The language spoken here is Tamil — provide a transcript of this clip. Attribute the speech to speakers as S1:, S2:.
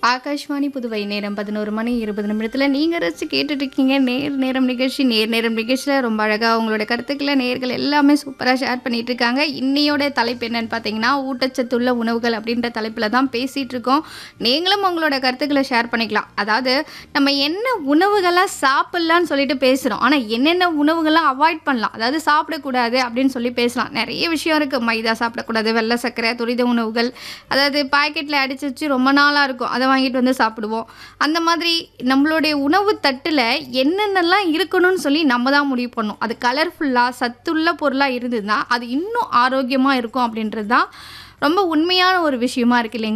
S1: ஆகாஷ்வாணி புதுவை நேரம் பதினோரு மணி இருபது நிமிடத்தில் நீங்கள் ரசித்து கேட்டுட்டு இருக்கீங்க நேர் நேரம் நிகழ்ச்சி நேர் நேரம் நிகழ்ச்சியில் ரொம்ப அழகாக உங்களோட கருத்துக்களை நேர்கள் எல்லாமே சூப்பராக ஷேர் பண்ணிட்டு இருக்காங்க இன்னையோட தலைப்பு என்னன்னு பார்த்தீங்கன்னா ஊட்டச்சத்துள்ள உணவுகள் அப்படின்ற தலைப்பில் தான் பேசிகிட்டு இருக்கோம் நீங்களும் உங்களோட கருத்துக்களை ஷேர் பண்ணிக்கலாம் அதாவது நம்ம என்ன உணவுகளாக சாப்பிட்லான்னு சொல்லிட்டு பேசுகிறோம் ஆனால் என்னென்ன உணவுகள்லாம் அவாய்ட் பண்ணலாம் அதாவது சாப்பிடக்கூடாது அப்படின்னு சொல்லி பேசலாம் நிறைய விஷயம் இருக்குது மைதா சாப்பிடக்கூடாது வெள்ளை சர்க்கரை துரித உணவுகள் அதாவது பாக்கெட்டில் அடிச்சு வச்சு ரொம்ப நாளாக இருக்கும் அதை வாங்கிட்டு வந்து சாப்பிடுவோம் அந்த மாதிரி நம்மளுடைய உணவு தட்டில் என்னென்னலாம் இருக்கணும்னு சொல்லி நம்ம தான் முடிவு பண்ணணும் அது கலர்ஃபுல்லாக சத்துள்ள பொருளாக இருந்ததுன்னா அது இன்னும் ஆரோக்கியமாக இருக்கும் அப்படின்றது தான் ரொம்ப உண்மையான ஒரு விஷயமா இருக்கு இல்லைங்களா